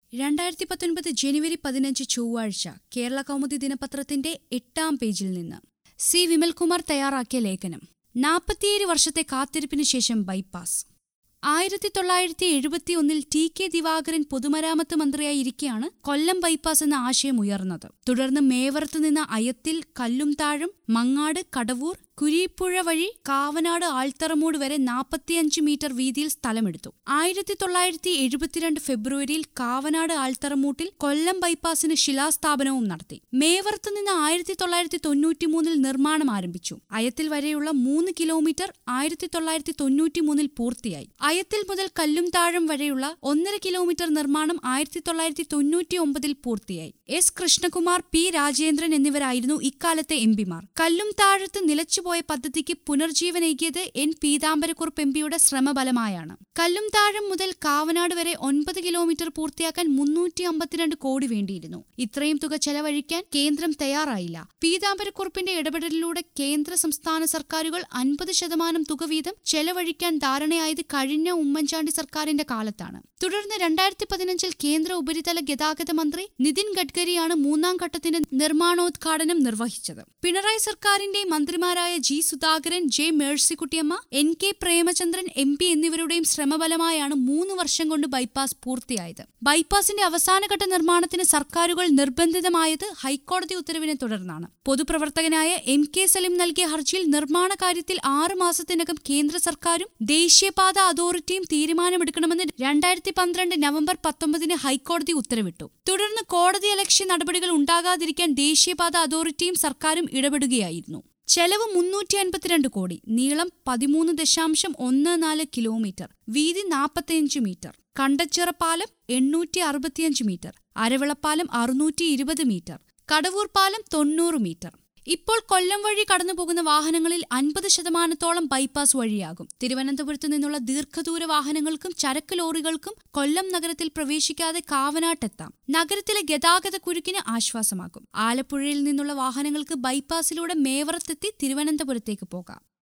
രണ്ടായിരത്തി പത്തൊൻപത് ജനുവരി പതിനഞ്ച് ചൊവ്വാഴ്ച കേരള കൗമുദി ദിനപത്രത്തിന്റെ എട്ടാം പേജിൽ നിന്ന് സി വിമൽകുമാർ തയ്യാറാക്കിയ ലേഖനം നാൽപ്പത്തിയേഴ് വർഷത്തെ കാത്തിരിപ്പിന് ശേഷം ബൈപ്പാസ് ആയിരത്തി തൊള്ളായിരത്തി എഴുപത്തി ഒന്നിൽ ടി കെ ദിവാകരൻ പൊതുമരാമത്ത് മന്ത്രിയായിരിക്കെയാണ് കൊല്ലം ബൈപ്പാസ് എന്ന ആശയം ഉയർന്നത് തുടർന്ന് മേവറത്ത് നിന്ന് അയത്തിൽ കല്ലും താഴും മങ്ങാട് കടവൂർ കുരീപ്പുഴ വഴി കാവനാട് ആൾത്തറമൂട് വരെ നാൽപ്പത്തിയഞ്ച് മീറ്റർ വീതിയിൽ സ്ഥലമെടുത്തു ആയിരത്തി തൊള്ളായിരത്തി എഴുപത്തിരണ്ട് ഫെബ്രുവരിയിൽ കാവനാട് ആൾത്തറമൂട്ടിൽ കൊല്ലം ബൈപ്പാസിന് ശിലാസ്ഥാപനവും നടത്തി മേവറത്ത് നിന്ന് ആയിരത്തി തൊള്ളായിരത്തി തൊണ്ണൂറ്റിമൂന്നിൽ നിർമ്മാണം ആരംഭിച്ചു അയത്തിൽ വരെയുള്ള മൂന്ന് കിലോമീറ്റർ ആയിരത്തി തൊള്ളായിരത്തി തൊണ്ണൂറ്റിമൂന്നിൽ പൂർത്തിയായി അയത്തിൽ മുതൽ കല്ലും താഴം വരെയുള്ള ഒന്നര കിലോമീറ്റർ നിർമ്മാണം ആയിരത്തി തൊള്ളായിരത്തി തൊണ്ണൂറ്റി ഒമ്പതിൽ പൂർത്തിയായി എസ് കൃഷ്ണകുമാർ പി രാജേന്ദ്രൻ എന്നിവരായിരുന്നു ഇക്കാലത്തെ എംപിമാർ കല്ലും താഴത്ത് നിലച്ചുപോയ പദ്ധതിക്ക് പുനർജീവനേകിയത് എൻ പീതാംബരക്കുറുപ്പ് എംപിയുടെ ശ്രമഫലമായാണ് കല്ലും താഴം മുതൽ കാവനാട് വരെ ഒൻപത് കിലോമീറ്റർ പൂർത്തിയാക്കാൻ മുന്നൂറ്റി അമ്പത്തിരണ്ട് കോടി വേണ്ടിയിരുന്നു ഇത്രയും തുക ചെലവഴിക്കാൻ കേന്ദ്രം തയ്യാറായില്ല പീതാംബരക്കുറുപ്പിന്റെ ഇടപെടലിലൂടെ കേന്ദ്ര സംസ്ഥാന സർക്കാരുകൾ അൻപത് ശതമാനം തുക വീതം ചെലവഴിക്കാൻ ധാരണയായത് കഴിഞ്ഞ ഉമ്മൻചാണ്ടി സർക്കാരിന്റെ കാലത്താണ് തുടർന്ന് രണ്ടായിരത്തി പതിനഞ്ചിൽ കേന്ദ്ര ഉപരിതല ഗതാഗത മന്ത്രി നിതിൻ ഗഡ്കരിയാണ് മൂന്നാം ഘട്ടത്തിന്റെ നിർമ്മാണോദ്ഘാടനം നിർവഹിച്ചത് പിണറായി സർക്കാരിന്റെ മന്ത്രിമാരായ G Sudhakaran J Mercykuttyamma N K Premachandran M P എന്നിവരുടെയും ശ്രമഫലമായാണ് മൂന്ന് വർഷം കൊണ്ട് ബൈപ്പാസ് പൂർത്തിയായത് ബൈപ്പാസിന്റെ അവസാനഘട്ട നിർമ്മാണത്തിന് സർക്കാരുകൾ നിർബന്ധിതമായത് ഹൈക്കോടതി ഉത്തരവിനെ തുടർന്നാണ് പൊതുപ്രവർത്തകനായ എം കെ സലിം നൽകിയ ഹർജിയിൽ നിർമ്മാണ കാര്യത്തിൽ ആറ് മാസത്തിനകം കേന്ദ്ര സർക്കാരും ദേശീയപാത അതോറിറ്റിയും തീരുമാനമെടുക്കണമെന്ന് രണ്ടായിരത്തി പന്ത്രണ്ട് നവംബർ പത്തൊമ്പതിന് ഹൈക്കോടതി ഉത്തരവിട്ടു തുടർന്ന് കോടതി അലക്ഷ്യ നടപടികൾ ഉണ്ടാകാതിരിക്കാൻ ദേശീയപാത അതോറിറ്റിയും സർക്കാരും ഇടപെടുകയായിരുന്നു ചെലവ് മുന്നൂറ്റി അൻപത്തിരണ്ട് കോടി നീളം പതിമൂന്ന് ദശാംശം ഒന്ന് നാല് കിലോമീറ്റർ വീതി നാൽപ്പത്തിയഞ്ച് മീറ്റർ കണ്ടച്ചിറ പാലം എണ്ണൂറ്റി അറുപത്തിയഞ്ച് മീറ്റർ അരവിളപ്പാലം അറുന്നൂറ്റി ഇരുപത് മീറ്റർ കടവൂർ പാലം തൊണ്ണൂറ് മീറ്റർ ഇപ്പോൾ കൊല്ലം വഴി കടന്നുപോകുന്ന വാഹനങ്ങളിൽ അൻപത് ശതമാനത്തോളം ബൈപ്പാസ് വഴിയാകും തിരുവനന്തപുരത്ത് നിന്നുള്ള ദീർഘദൂര വാഹനങ്ങൾക്കും ചരക്ക് ലോറികൾക്കും കൊല്ലം നഗരത്തിൽ പ്രവേശിക്കാതെ കാവനാട്ടെത്താം നഗരത്തിലെ ഗതാഗത കുരുക്കിന് ആശ്വാസമാകും ആലപ്പുഴയിൽ നിന്നുള്ള വാഹനങ്ങൾക്ക് ബൈപ്പാസിലൂടെ മേവറത്തെത്തി തിരുവനന്തപുരത്തേക്ക് പോകാം